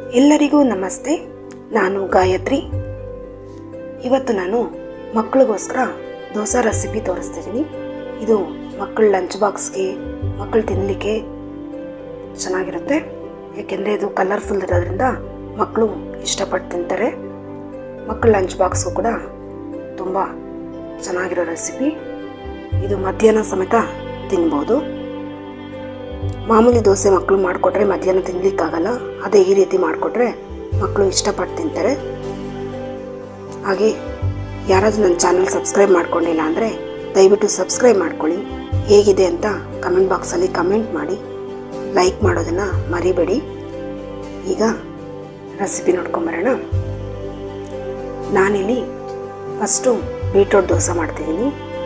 ಎಲ್ಲರಿಗೂ ನಮಸ್ತೆ ನಾನು ಗಾಯತ್ರಿ ಇವತ್ತು ನಾನು ಮಕ್ಕಳಿಗೋಸ್ಕರ ದೋಸೆ ರೆಸಿಪಿ ತೋರಿಸ್ತಿದ್ದೀನಿ ಇದು ಮಕ್ಕಳ ಲಂಚ್ ಬಾಕ್ಸ್ಗೆ ಮಕ್ಕಳು ತಿನ್ನಲಿಕ್ಕೆ ಚೆನ್ನಾಗಿರುತ್ತೆ ಏಕೆಂದರೆ ಇದು ಕಲರ್ಫುಲ್ ಇರೋದ್ರಿಂದ ಮಕ್ಕಳು ಇಷ್ಟಪಟ್ಟು ತಿಂತಾರೆ ಮಕ್ಕಳ ಲಂಚ್ ಬಾಕ್ಸ್ಗೂ ಕೂಡ ತುಂಬ ಚೆನ್ನಾಗಿರೋ ರೆಸಿಪಿ ಇದು ಮಧ್ಯಾಹ್ನ ಸಮೇತ ತಿನ್ಬೋದು ಮಾಮೂಲಿ ದೋಸೆ ಮಕ್ಕಳು ಮಾಡಿಕೊಟ್ರೆ ಮಧ್ಯಾಹ್ನ ತಿನ್ಲಿಕ್ಕಾಗಲ್ಲ ಅದೇ ಈ ರೀತಿ ಮಾಡಿಕೊಟ್ರೆ ಮಕ್ಕಳು ಇಷ್ಟಪಟ್ಟು ತಿಂತಾರೆ ಹಾಗೆ ಯಾರಾದರೂ ನನ್ನ ಚಾನಲ್ ಸಬ್ಸ್ಕ್ರೈಬ್ ಮಾಡ್ಕೊಂಡಿಲ್ಲ ಅಂದರೆ ದಯವಿಟ್ಟು ಸಬ್ಸ್ಕ್ರೈಬ್ ಮಾಡ್ಕೊಳ್ಳಿ ಹೇಗಿದೆ ಅಂತ ಕಮೆಂಟ್ ಬಾಕ್ಸಲ್ಲಿ ಕಮೆಂಟ್ ಮಾಡಿ ಲೈಕ್ ಮಾಡೋದನ್ನು ಮರಿಬೇಡಿ ಈಗ ರೆಸಿಪಿ ನೋಡ್ಕೊಂಬರೋಣ ನಾನಿಲ್ಲಿ ಫಸ್ಟು ಬೀಟ್ರೋಟ್ ದೋಸೆ ಮಾಡ್ತಿದ್ದೀನಿ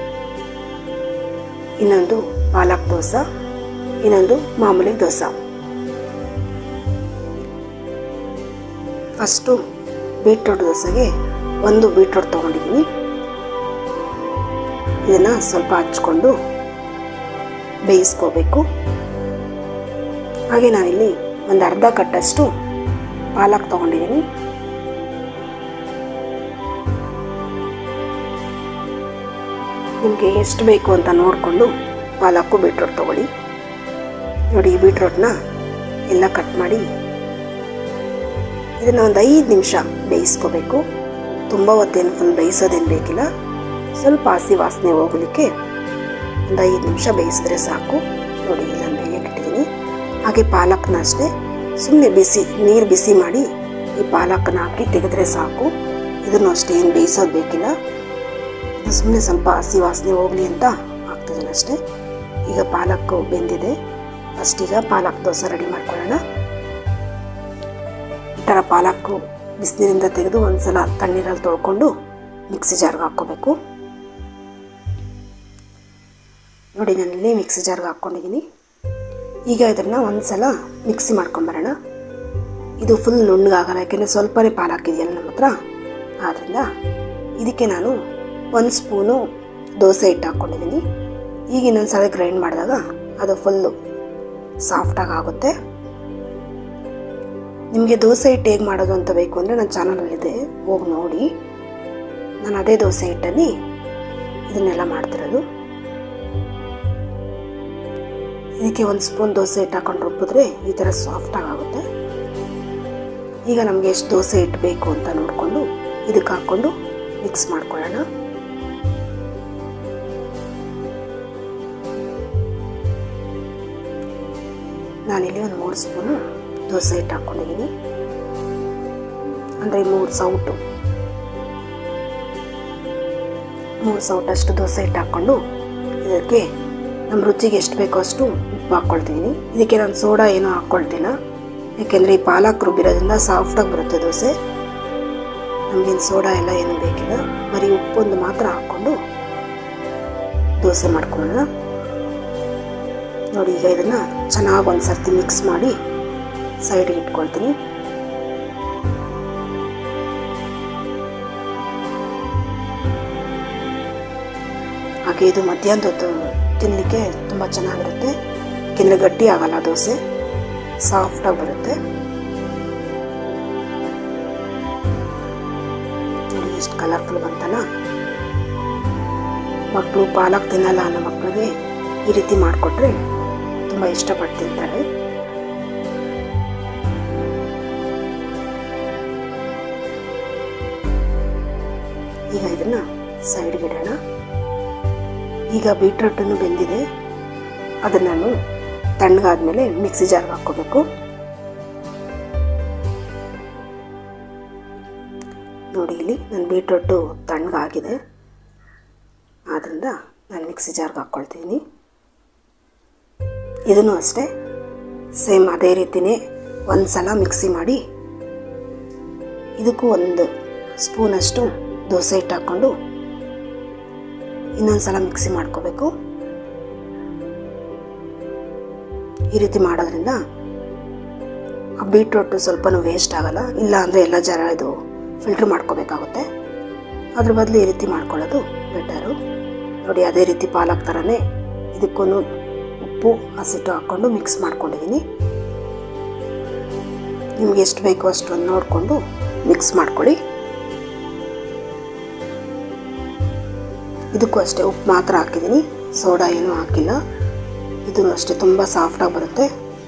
ಇನ್ನೊಂದು ಪಾಲಕ್ ದೋಸೆ ಇನ್ನೊಂದು ಮಾಮೂಲಿ ದೋಸೆ ಫಸ್ಟು ಬೀಟ್ರೋಟ್ ದೋಸೆಗೆ ಒಂದು ಬೀಟ್ರೋಟ್ ತೊಗೊಂಡಿದ್ದೀನಿ ಇದನ್ನು ಸ್ವಲ್ಪ ಹಚ್ಕೊಂಡು ಬೇಯಿಸ್ಕೋಬೇಕು ಹಾಗೆ ನಾನಿಲ್ಲಿ ಒಂದು ಅರ್ಧ ಕಟ್ಟಷ್ಟು ಪಾಲಕ್ ತೊಗೊಂಡಿದ್ದೀನಿ ನಿಮಗೆ ಎಷ್ಟು ಬೇಕು ಅಂತ ನೋಡಿಕೊಂಡು ಪಾಲಕ್ಕು ಬೀಟ್ರೋಟ್ ತೊಗೊಳ್ಳಿ ನೋಡಿ ಈ ಬೀಟ್ರೋಟ್ನ ಎಲ್ಲ ಕಟ್ ಮಾಡಿ ಇದನ್ನು ಒಂದು ಐದು ನಿಮಿಷ ಬೇಯಿಸ್ಕೋಬೇಕು ತುಂಬ ಹೊತ್ತೇನು ಫುಲ್ ಬೇಯಿಸೋದೇನು ಬೇಕಿಲ್ಲ ಸ್ವಲ್ಪ ಹಸಿ ವಾಸನೆ ಹೋಗಲಿಕ್ಕೆ ಒಂದು ಐದು ನಿಮಿಷ ಬೇಯಿಸಿದ್ರೆ ಸಾಕು ನೋಡಿ ಇಲ್ಲ ಬೇಯಕ್ಕೆ ಇಟ್ಟಿದ್ದೀನಿ ಹಾಗೆ ಪಾಲಕ್ನ ಅಷ್ಟೇ ಸುಮ್ಮನೆ ಬಿಸಿ ನೀರು ಬಿಸಿ ಮಾಡಿ ಈ ಪಾಲಕ್ನ ಹಾಕಿ ತೆಗೆದ್ರೆ ಸಾಕು ಇದನ್ನು ಅಷ್ಟೇ ಏನು ಬೇಯಿಸೋದು ಬೇಕಿಲ್ಲ ಇದು ಸುಮ್ಮನೆ ಸ್ವಲ್ಪ ಹಸಿ ವಾಸನೆ ಹೋಗಲಿ ಅಂತ ಹಾಕ್ತಿದ್ದೀನಿ ಅಷ್ಟೇ ಈಗ ಪಾಲಕ್ಕು ಬೆಂದಿದೆ ಫಸ್ಟೀಗ ಪಾಲಕ್ ದೋಸೆ ರೆಡಿ ಮಾಡ್ಕೊಳ್ಳೋಣ ಈ ಥರ ಪಾಲಕ್ಕು ಬಿಸಿನೀರಿಂದ ತೆಗೆದು ಒಂದ್ಸಲ ತಣ್ಣೀರಲ್ಲಿ ತೊಳ್ಕೊಂಡು ಮಿಕ್ಸಿ ಜಾರ್ಗೆ ಹಾಕ್ಕೋಬೇಕು ನೋಡಿ ನಾನಿಲ್ಲಿ ಮಿಕ್ಸಿ ಜಾರ್ಗೆ ಹಾಕ್ಕೊಂಡಿದ್ದೀನಿ ಈಗ ಇದನ್ನು ಒಂದ್ಸಲ ಮಿಕ್ಸಿ ಮಾಡ್ಕೊಂಬರೋಣ ಇದು ಫುಲ್ ನುಣ್ಣಗಾಗಲ್ಲ ಯಾಕೆಂದರೆ ಸ್ವಲ್ಪನೇ ಪಾಲಕ್ ಇದೆಯಲ್ಲ ನಮ್ಮ ಹತ್ರ ಆದ್ದರಿಂದ ಇದಕ್ಕೆ ನಾನು ಒಂದು ಸ್ಪೂನು ದೋಸೆ ಹಿಟ್ಟು ಹಾಕ್ಕೊಂಡಿದ್ದೀನಿ ಈಗ ಇನ್ನೊಂದು ಸಲ ಗ್ರೈಂಡ್ ಮಾಡಿದಾಗ ಅದು ಫುಲ್ಲು ಸಾಫ್ಟಾಗಿ ಆಗುತ್ತೆ ನಿಮಗೆ ದೋಸೆ ಹಿಟ್ಟು ಹೇಗೆ ಮಾಡೋದು ಅಂತ ಬೇಕು ಅಂದರೆ ನನ್ನ ಚಾನಲಲ್ಲಿದೆ ಹೋಗಿ ನೋಡಿ ನಾನು ಅದೇ ದೋಸೆ ಹಿಟ್ಟಲ್ಲಿ ಇದನ್ನೆಲ್ಲ ಮಾಡ್ತಿರೋದು ಇದಕ್ಕೆ ಒಂದು ಸ್ಪೂನ್ ದೋಸೆ ಹಿಟ್ಟು ಹಾಕೊಂಡು ರುಬ್ಬಿದ್ರೆ ಈ ಥರ ಸಾಫ್ಟಾಗಿ ಆಗುತ್ತೆ ಈಗ ನಮಗೆ ಎಷ್ಟು ದೋಸೆ ಹಿಟ್ಟು ಬೇಕು ಅಂತ ನೋಡಿಕೊಂಡು ಇದಕ್ಕೆ ಹಾಕ್ಕೊಂಡು ಮಿಕ್ಸ್ ಮಾಡ್ಕೊಳ್ಳೋಣ ನಾನಿಲ್ಲಿ ಒಂದು ಮೂರು ಸ್ಪೂನು ದೋಸೆ ಹಿಟ್ಟು ಹಾಕ್ಕೊಂಡಿದ್ದೀನಿ ಅಂದರೆ ಮೂರು ಸೌಟು ಮೂರು ಸೌಟಷ್ಟು ದೋಸೆ ಹಿಟ್ಟು ಹಾಕ್ಕೊಂಡು ಇದಕ್ಕೆ ನಮ್ಮ ರುಚಿಗೆ ಎಷ್ಟು ಬೇಕೋ ಅಷ್ಟು ಉಪ್ಪು ಹಾಕ್ಕೊಳ್ತಿದ್ದೀನಿ ಇದಕ್ಕೆ ನಾನು ಸೋಡಾ ಏನೂ ಹಾಕ್ಕೊಳ್ತಿಲ್ಲ ಯಾಕೆಂದರೆ ಈ ಪಾಲಕ್ ರುಬ್ಬಿರೋದ್ರಿಂದ ಸಾಫ್ಟಾಗಿ ಬರುತ್ತೆ ದೋಸೆ ನಮಗೇನು ಸೋಡಾ ಎಲ್ಲ ಏನೂ ಬೇಕಿಲ್ಲ ಬರೀ ಉಪ್ಪೊಂದು ಮಾತ್ರ ಹಾಕ್ಕೊಂಡು ದೋಸೆ ಮಾಡ್ಕೊಳ್ಳೋಣ ನೋಡಿ ಈಗ ಇದನ್ನು ಚೆನ್ನಾಗಿ ಒಂದು ಸರ್ತಿ ಮಿಕ್ಸ್ ಮಾಡಿ ಸೈಡಿಗೆ ಇಟ್ಕೊಳ್ತೀನಿ ಹಾಗೆ ಇದು ಮಧ್ಯಾಹ್ನದ ಹೊತ್ತು ತಿನ್ನಲಿಕ್ಕೆ ತುಂಬ ಚೆನ್ನಾಗಿರುತ್ತೆ ಯಾಕೆಂದರೆ ಗಟ್ಟಿ ಆಗಲ್ಲ ದೋಸೆ ಸಾಫ್ಟಾಗಿ ಬರುತ್ತೆ ನೋಡಿ ಎಷ್ಟು ಕಲರ್ಫುಲ್ ಬಂತಲ್ಲ ಮಕ್ಕಳು ಪಾಲಕ್ ತಿನ್ನಲ್ಲ ಅನ್ನೋ ಮಕ್ಕಳಿಗೆ ಈ ರೀತಿ ಮಾಡಿಕೊಟ್ರೆ ತುಂಬ ಇಷ್ಟಪಟ್ಟು ತಿಂತಾರೆ ಈಗ ಇದನ್ನು ಸೈಡ್ಗೆ ಇಡೋಣ ಈಗ ಬೀಟ್ರೋಟನ್ನು ಬೆಂದಿದೆ ಅದನ್ನು ನಾನು ತಣ್ಣಗಾದ್ಮೇಲೆ ಮಿಕ್ಸಿ ಜಾರ್ಗೆ ಹಾಕ್ಕೋಬೇಕು ನೋಡಿ ಇಲ್ಲಿ ನನ್ನ ಬೀಟ್ರೋಟು ತಣ್ಣಗಾಗಿದೆ ಆದ್ದರಿಂದ ನಾನು ಮಿಕ್ಸಿ ಜಾರ್ಗೆ ಹಾಕ್ಕೊಳ್ತೀನಿ ಇದನ್ನು ಅಷ್ಟೇ ಸೇಮ್ ಅದೇ ರೀತಿಯೇ ಒಂದು ಸಲ ಮಿಕ್ಸಿ ಮಾಡಿ ಇದಕ್ಕೂ ಒಂದು ಸ್ಪೂನಷ್ಟು ದೋಸೆ ಹಿಟ್ಟು ಹಾಕ್ಕೊಂಡು ಇನ್ನೊಂದು ಸಲ ಮಿಕ್ಸಿ ಮಾಡ್ಕೋಬೇಕು ಈ ರೀತಿ ಮಾಡೋದ್ರಿಂದ ಆ ಬೀಟ್ರೋಟು ಸ್ವಲ್ಪನೂ ವೇಸ್ಟ್ ಆಗಲ್ಲ ಇಲ್ಲ ಅಂದರೆ ಎಲ್ಲ ಜರ ಇದು ಫಿಲ್ಟ್ರ್ ಮಾಡ್ಕೋಬೇಕಾಗುತ್ತೆ ಅದ್ರ ಬದಲು ಈ ರೀತಿ ಮಾಡ್ಕೊಳ್ಳೋದು ಬೆಟರು ನೋಡಿ ಅದೇ ರೀತಿ ಪಾಲಕ್ ಥರನೇ ಇದಕ್ಕೂ ಉಪ್ಪು ಹಸಿಟ್ಟು ಹಾಕ್ಕೊಂಡು ಮಿಕ್ಸ್ ಮಾಡ್ಕೊಂಡಿದ್ದೀನಿ ನಿಮ್ಗೆ ಎಷ್ಟು ಬೇಕೋ ಅಷ್ಟೊಂದು ನೋಡಿಕೊಂಡು ಮಿಕ್ಸ್ ಮಾಡ್ಕೊಳ್ಳಿ ಇದಕ್ಕೂ ಅಷ್ಟೇ ಉಪ್ಪು ಮಾತ್ರ ಹಾಕಿದ್ದೀನಿ ಸೋಡಾ ಏನೂ ಹಾಕಿಲ್ಲ ಇದು ಅಷ್ಟೇ ತುಂಬ ಸಾಫ್ಟಾಗಿ ಬರುತ್ತೆ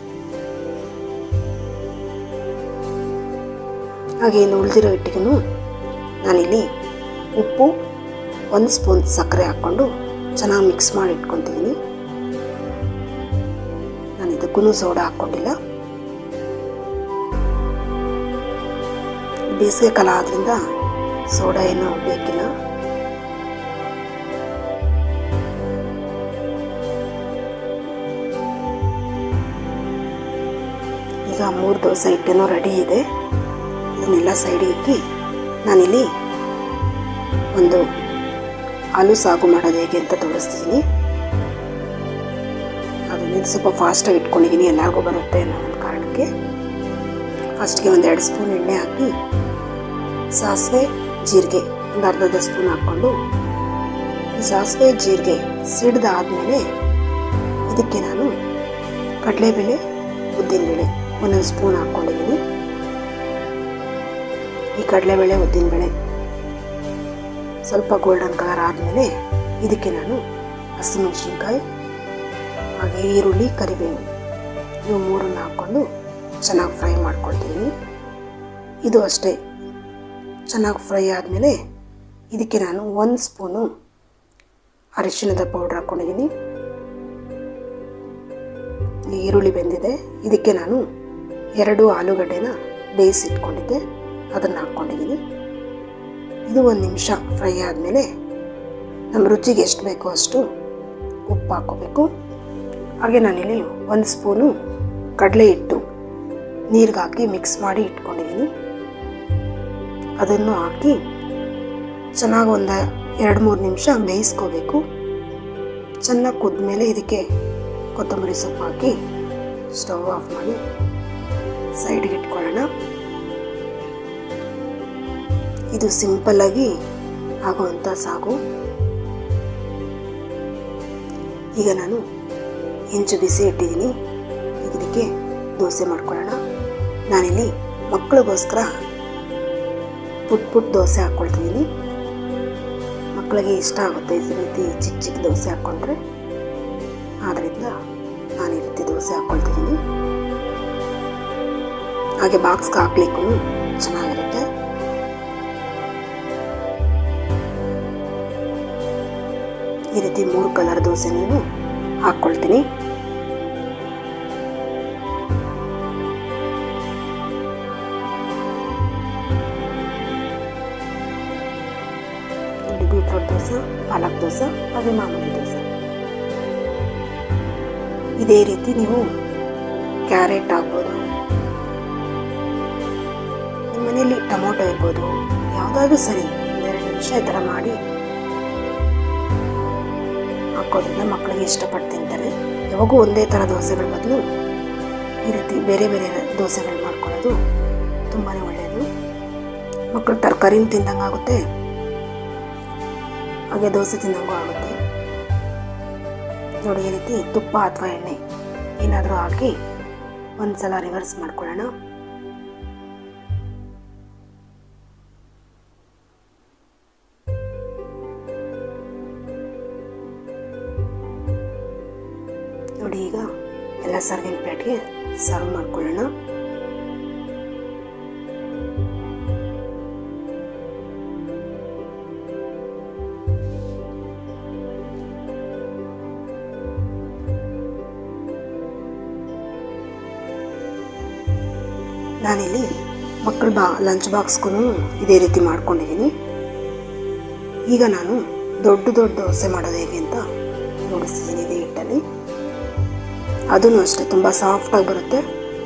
ಹಾಗೆ ಇನ್ನು ಉಳಿದಿರೋ ಹಿಟ್ಟಿಗೂ ನಾನಿಲ್ಲಿ ಉಪ್ಪು ಒಂದು ಸ್ಪೂನ್ ಸಕ್ಕರೆ ಹಾಕ್ಕೊಂಡು ಚೆನ್ನಾಗಿ ಮಿಕ್ಸ್ ಮಾಡಿ ಇಟ್ಕೊತಿದ್ದೀನಿ ನಾನು ಇದಕ್ಕೂ ಸೋಡಾ ಹಾಕ್ಕೊಂಡಿಲ್ಲ ಬೇಸಿಗೆ ಕಾಲ ಆದ್ರಿಂದ ಸೋಡಾ ಏನೂ ಬೇಕಿಲ್ಲ ಈಗ ಮೂರು ದೋಸೆ ಹಿಟ್ಟೇನೋ ರೆಡಿ ಇದೆ ಇದನ್ನೆಲ್ಲ ಸೈಡಿಗೆ ಇಕ್ಕಿ ನಾನಿಲ್ಲಿ ಒಂದು ಆಲೂ ಸಾಗು ಮಾಡೋದು ಹೇಗೆ ಅಂತ ತೋರಿಸ್ತಿದ್ದೀನಿ ಅದನ್ನ ಸ್ವಲ್ಪ ಫಾಸ್ಟಾಗಿ ಇಟ್ಕೊಂಡಿದ್ದೀನಿ ಎಲ್ಲರಿಗೂ ಬರುತ್ತೆ ಅನ್ನೋ ಒಂದು ಕಾರಣಕ್ಕೆ ಫಸ್ಟ್ಗೆ ಒಂದು ಎರಡು ಸ್ಪೂನ್ ಎಣ್ಣೆ ಹಾಕಿ ಸಾಸಿವೆ ಜೀರಿಗೆ ಒಂದು ಅರ್ಧದ ಸ್ಪೂನ್ ಹಾಕ್ಕೊಂಡು ಈ ಸಾಸಿವೆ ಜೀರಿಗೆ ಸಿಡ್ದಾದ್ಮೇಲೆ ಇದಕ್ಕೆ ನಾನು ಕಡಲೆಬೇಳೆ ಉದ್ದಿನಬೇಳೆ ಒಂದೊಂದು ಸ್ಪೂನ್ ಹಾಕ್ಕೊಂಡಿದ್ದೀನಿ ಈ ಕಡಲೆಬೇಳೆ ಉದ್ದಿನಬೇಳೆ ಸ್ವಲ್ಪ ಗೋಲ್ಡನ್ ಕಲರ್ ಆದಮೇಲೆ ಇದಕ್ಕೆ ನಾನು ಹಸಿಮೆಣಸಿನ್ಕಾಯಿ ಹಾಗೆ ಈರುಳ್ಳಿ ಕರಿಬೇವು ಇವು ಮೂರನ್ನು ಹಾಕ್ಕೊಂಡು ಚೆನ್ನಾಗಿ ಫ್ರೈ ಮಾಡ್ಕೊಳ್ತೀನಿ ಇದು ಅಷ್ಟೇ ಚೆನ್ನಾಗಿ ಫ್ರೈ ಆದಮೇಲೆ ಇದಕ್ಕೆ ನಾನು ಒಂದು ಸ್ಪೂನು ಅರಿಶಿಣದ ಪೌಡ್ರ್ ಹಾಕ್ಕೊಂಡಿದ್ದೀನಿ ಈ ಈರುಳ್ಳಿ ಬೆಂದಿದೆ ಇದಕ್ಕೆ ನಾನು ಎರಡು ಆಲೂಗಡ್ಡೆನ ಬೇಯಿಸಿಟ್ಕೊಂಡಿದ್ದೆ ಅದನ್ನು ಹಾಕ್ಕೊಂಡಿದ್ದೀನಿ ಇದು ಒಂದು ನಿಮಿಷ ಫ್ರೈ ಆದಮೇಲೆ ನಮ್ಮ ರುಚಿಗೆ ಎಷ್ಟು ಬೇಕೋ ಅಷ್ಟು ಉಪ್ಪು ಹಾಕ್ಕೋಬೇಕು ಹಾಗೆ ನಾನಿಲ್ಲಿ ಒಂದು ಸ್ಪೂನು ಕಡಲೆ ಹಿಟ್ಟು ನೀರಿಗೆ ಹಾಕಿ ಮಿಕ್ಸ್ ಮಾಡಿ ಇಟ್ಕೊಂಡಿದ್ದೀನಿ ಅದನ್ನು ಹಾಕಿ ಚೆನ್ನಾಗಿ ಒಂದು ಎರಡು ಮೂರು ನಿಮಿಷ ಬೇಯಿಸ್ಕೋಬೇಕು ಚೆನ್ನಾಗಿ ಕುದ್ಮೇಲೆ ಇದಕ್ಕೆ ಕೊತ್ತಂಬರಿ ಸೊಪ್ಪು ಹಾಕಿ ಸ್ಟವ್ ಆಫ್ ಮಾಡಿ ಸೈಡ್ಗೆ ಇಟ್ಕೊಳ್ಳೋಣ ಇದು ಸಿಂಪಲ್ಲಾಗಿ ಆಗುವಂಥ ಸಾಗು ಈಗ ನಾನು ಹೆಂಚು ಬಿಸಿ ಇಟ್ಟಿದ್ದೀನಿ ಈಗ ಇದಕ್ಕೆ ದೋಸೆ ಮಾಡ್ಕೊಳ್ಳೋಣ ನಾನಿಲ್ಲಿ ಮಕ್ಕಳಿಗೋಸ್ಕರ ಪುಟ್ ಪುಟ್ ದೋಸೆ ಹಾಕ್ಕೊಳ್ತಿದ್ದೀನಿ ಮಕ್ಕಳಿಗೆ ಇಷ್ಟ ಆಗುತ್ತೆ ಈ ರೀತಿ ಚಿಕ್ಕ ಚಿಕ್ಕ ದೋಸೆ ಹಾಕ್ಕೊಂಡ್ರೆ ಆದ್ದರಿಂದ ನಾನು ಈ ರೀತಿ ದೋಸೆ ಹಾಕ್ಕೊಳ್ತಿದ್ದೀನಿ ಹಾಗೆ ಬಾಕ್ಸ್ಗೆ ಹಾಕ್ಲಿಕ್ಕೂ ಚೆನ್ನಾಗಿರುತ್ತೆ ಈ ರೀತಿ ಮೂರು ಕಲರ್ ದೋಸೆನೂ ಹಾಕ್ಕೊಳ್ತೀನಿ ನೋಡಿ ಬೀಟ್ರೋಟ್ ದೋಸೆ ಪಾಲಕ್ ದೋಸೆ ಹಾಗೆ ಮಾಮೂಲಿ ದೋಸೆ ಇದೇ ರೀತಿ ನೀವು ಕ್ಯಾರೆಟ್ ಆಗ್ಬೋದು ನಿಮ್ಮ ಮನೆಯಲ್ಲಿ ಟೊಮೊಟೊ ಇರ್ಬೋದು ಯಾವುದಾದ್ರೂ ಸರಿ ಒಂದೆರಡು ನಿಮಿಷ ಈ ಥರ ಮಾಡಿ ಹಾಕೋದ್ರಿಂದ ಮಕ್ಕಳಿಗೆ ಇಷ್ಟಪಟ್ಟು ತಿಂತಾರೆ ಯಾವಾಗೂ ಒಂದೇ ಥರ ದೋಸೆಗಳ ಬದಲು ಈ ರೀತಿ ಬೇರೆ ಬೇರೆ ದೋಸೆಗಳು ಮಾಡ್ಕೊಳ್ಳೋದು ತುಂಬಾ ಒಳ್ಳೆಯದು ಮಕ್ಕಳು ತರಕಾರಿನ ತಿಂದಂಗೆ ಆಗುತ್ತೆ ಹಾಗೆ ದೋಸೆ ತಿನ್ನಂಗೂ ಆಗುತ್ತೆ ನೋಡಿ ಈ ರೀತಿ ತುಪ್ಪ ಅಥವಾ ಎಣ್ಣೆ ಏನಾದರೂ ಹಾಕಿ ಒಂದು ಸಲ ರಿವರ್ಸ್ ಮಾಡ್ಕೊಳ್ಳೋಣ ನೋಡಿ ಈಗ ಎಲ್ಲ ಸರ್ವಿಂಗ್ ಪ್ಲೇಟ್ಗೆ ಸರ್ವ್ ಮಾಡ್ಕೊಳ್ಳೋಣ ನಾನಿಲ್ಲಿ ಮಕ್ಕಳ ಬಾ ಲಂಚ್ ಬಾಕ್ಸ್ಗೂ ಇದೇ ರೀತಿ ಮಾಡ್ಕೊಂಡಿದ್ದೀನಿ ಈಗ ನಾನು ದೊಡ್ಡ ದೊಡ್ಡ ದೋಸೆ ಮಾಡೋದು ಹೇಗೆ ಅಂತ ನೋಡಿಸ್ತಿದ್ದೀನಿ ಇದೇ ಹಿಟ್ಟಲ್ಲಿ ಅದೂ ಅಷ್ಟೇ ತುಂಬ ಸಾಫ್ಟಾಗಿ ಬರುತ್ತೆ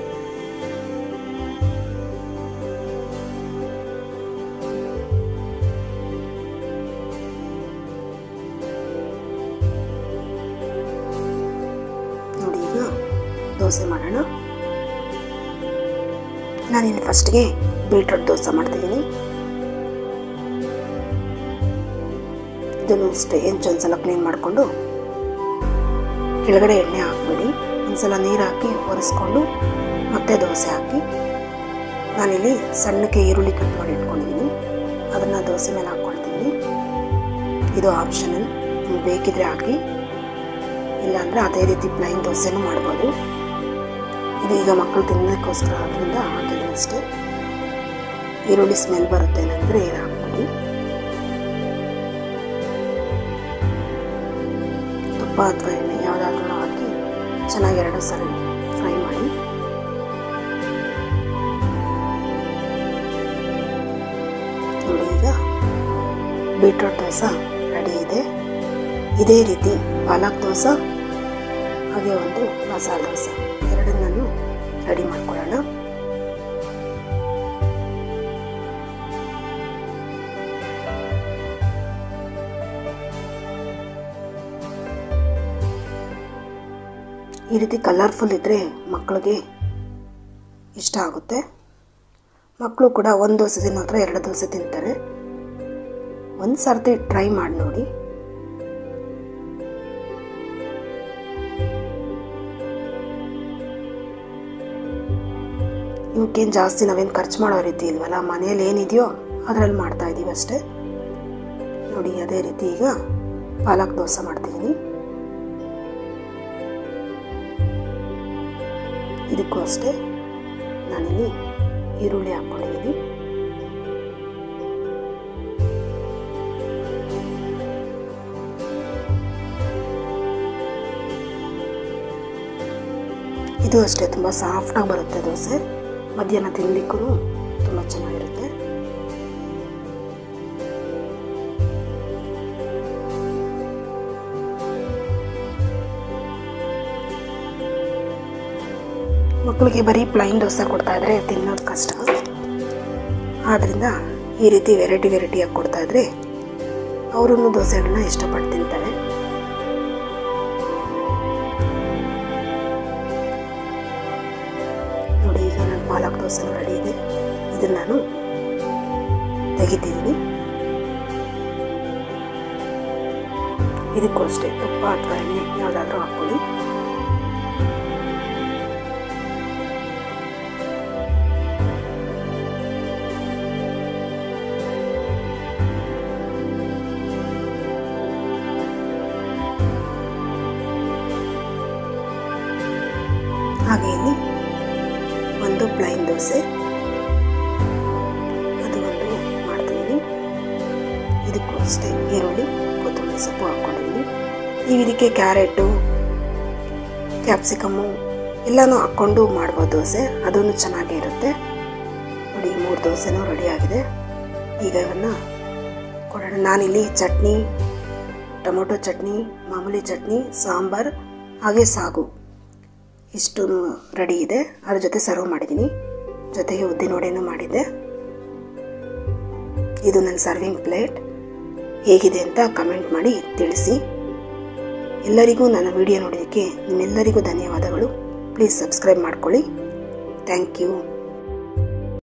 ನೋಡಿ ಈಗ ದೋಸೆ ಮಾಡೋಣ ನಾನಿಲ್ಲಿ ಫಸ್ಟ್ಗೆ ಬೀಟ್ರೋಟ್ ದೋಸೆ ಮಾಡ್ತಿದ್ದೀನಿ ಇದನ್ನು ಅಷ್ಟೇ ಹೆಂಚೊಂದ್ಸಲ ಕ್ಲೀನ್ ಮಾಡಿಕೊಂಡು ಕೆಳಗಡೆ ಎಣ್ಣೆ ಹಾಕ್ಬಿಡಿ ಒಂದ್ಸಲ ನೀರು ಹಾಕಿ ಒರೆಸ್ಕೊಂಡು ಮತ್ತೆ ದೋಸೆ ಹಾಕಿ ನಾನಿಲ್ಲಿ ಸಣ್ಣಕ್ಕೆ ಈರುಳ್ಳಿ ಕಟ್ ಮಾಡಿ ಇಟ್ಕೊಂಡಿದ್ದೀನಿ ಅದನ್ನು ದೋಸೆ ಮೇಲೆ ಹಾಕ್ಕೊಳ್ತೀನಿ ಇದು ಆಪ್ಷನಲ್ ನಿಮ್ಗೆ ಬೇಕಿದ್ರೆ ಹಾಕಿ ಇಲ್ಲಾಂದರೆ ಅದೇ ರೀತಿ ಪ್ಲೈನ್ ದೋಸೆನೂ ಮಾಡ್ಬೋದು ಇದು ಈಗ ಮಕ್ಕಳು ತಿನ್ನೋಕ್ಕೋಸ್ಕರ ಆದ್ದರಿಂದ ಹಾಕಿದ್ದೀನಿ ಅಷ್ಟೇ ಈರುಳ್ಳಿ ಸ್ಮೆಲ್ ಬರುತ್ತೆ ಅಂದರೆ ಏನು ಹಾಕ್ಬಿಡಿ ತುಪ್ಪ ಅಥವಾ ಎಣ್ಣೆ ಯಾವುದಾದ್ರೂ ಹಾಕಿ ಚೆನ್ನಾಗಿ ಎರಡು ಸರಿ ಫ್ರೈ ಮಾಡಿ ನೋಡಿ ಈಗ ಬೀಟ್ರೋಟ್ ದೋಸೆ ರೆಡಿ ಇದೆ ಇದೇ ರೀತಿ ಪಾಲಕ್ ದೋಸೆ ಹಾಗೆ ಒಂದು ಮಸಾಲೆ ದೋಸೆ ಎರಡನ್ನೂ ರೆಡಿ ಮಾಡ್ಕೊಳ್ಳೋಣ ಈ ರೀತಿ ಕಲರ್ಫುಲ್ ಇದ್ದರೆ ಮಕ್ಕಳಿಗೆ ಇಷ್ಟ ಆಗುತ್ತೆ ಮಕ್ಕಳು ಕೂಡ ಒಂದು ದೋಸೆ ತಿನ್ನೋ ಹತ್ರ ಎರಡು ದೋಸೆ ತಿಂತಾರೆ ಒಂದು ಸರ್ತಿ ಟ್ರೈ ಮಾಡಿ ನೋಡಿ ಇವಕ್ಕೇನು ಜಾಸ್ತಿ ನಾವೇನು ಖರ್ಚು ಮಾಡೋ ರೀತಿ ಇಲ್ವಲ್ಲ ಮನೇಲಿ ಏನಿದೆಯೋ ಅದರಲ್ಲಿ ಮಾಡ್ತಾ ಇದ್ದೀವಿ ಅಷ್ಟೇ ನೋಡಿ ಅದೇ ರೀತಿ ಈಗ ಪಾಲಕ್ ದೋಸೆ ಮಾಡ್ತಿದ್ದೀನಿ ಇದಕ್ಕೂ ಅಷ್ಟೇ ನಾನಿಲ್ಲಿ ಈರುಳ್ಳಿ ಹಾಕ್ಕೊಂಡಿದ್ದೀನಿ ಇದು ಅಷ್ಟೇ ತುಂಬ ಸಾಫ್ಟಾಗಿ ಬರುತ್ತೆ ದೋಸೆ ಮಧ್ಯಾಹ್ನ ತಿನ್ನಲಿಕ್ಕೂ ತುಂಬ ಚೆನ್ನಾಗಿರುತ್ತೆ ಮಕ್ಕಳಿಗೆ ಬರೀ ಪ್ಲೈನ್ ದೋಸೆ ಕೊಡ್ತಾ ಇದ್ರೆ ತಿನ್ನೋದು ಕಷ್ಟ ಆದ್ದರಿಂದ ಈ ರೀತಿ ವೆರೈಟಿ ವೆರೈಟಿಯಾಗಿ ಕೊಡ್ತಾ ಇದ್ರೆ ಅವರೂ ದೋಸೆಗಳನ್ನ ಇಷ್ಟಪಟ್ಟು ತಿಂತಾರೆ ನೋಡಿ ಈಗ ನನ್ನ ಪಾಲಕ್ ದೋಸೆ ರೆಡಿ ಇದೆ ಇದನ್ನು ನಾನು ತೆಗಿತಿದ್ದೀನಿ ಇದಕ್ಕೂ ಅಷ್ಟೇ ತುಪ್ಪ ಅಥವಾ ಎಣ್ಣೆ ಯಾವುದಾದ್ರೂ ಹಾಕ್ಕೊಳ್ಳಿ ಹಾಗೆ ಇಲ್ಲಿ ಒಂದು ಪ್ಲೈನ್ ದೋಸೆ ಅದು ಒಂದು ಮಾಡ್ತಿದ್ದೀನಿ ಇದಕ್ಕೂ ಅಷ್ಟೇ ಈರುಳ್ಳಿ ಕೊತ್ತಂಬರಿ ಸೊಪ್ಪು ಹಾಕ್ಕೊಂಡಿದ್ದೀನಿ ನೀವು ಇದಕ್ಕೆ ಕ್ಯಾರೆಟು ಕ್ಯಾಪ್ಸಿಕಮ್ಮು ಎಲ್ಲನೂ ಹಾಕ್ಕೊಂಡು ಮಾಡ್ಬೋದು ದೋಸೆ ಅದೂ ಚೆನ್ನಾಗೇ ಇರುತ್ತೆ ನೋಡಿ ಮೂರು ದೋಸೆನೂ ರೆಡಿಯಾಗಿದೆ ಈಗ ಇವನ್ನು ಕೊಡೋಣ ನಾನಿಲ್ಲಿ ಚಟ್ನಿ ಟೊಮೊಟೊ ಚಟ್ನಿ ಮಾಮೂಲಿ ಚಟ್ನಿ ಸಾಂಬಾರು ಹಾಗೆ ಸಾಗು ಇಷ್ಟು ರೆಡಿ ಇದೆ ಅದ್ರ ಜೊತೆ ಸರ್ವ್ ಮಾಡಿದ್ದೀನಿ ಜೊತೆಗೆ ಉದ್ದಿನ ವಡೆನೂ ಮಾಡಿದ್ದೆ ಇದು ನನ್ನ ಸರ್ವಿಂಗ್ ಪ್ಲೇಟ್ ಹೇಗಿದೆ ಅಂತ ಕಮೆಂಟ್ ಮಾಡಿ ತಿಳಿಸಿ ಎಲ್ಲರಿಗೂ ನನ್ನ ವಿಡಿಯೋ ನೋಡೋದಕ್ಕೆ ನಿಮ್ಮೆಲ್ಲರಿಗೂ ಧನ್ಯವಾದಗಳು ಪ್ಲೀಸ್ ಸಬ್ಸ್ಕ್ರೈಬ್ ಮಾಡ್ಕೊಳ್ಳಿ ಥ್ಯಾಂಕ್ ಯು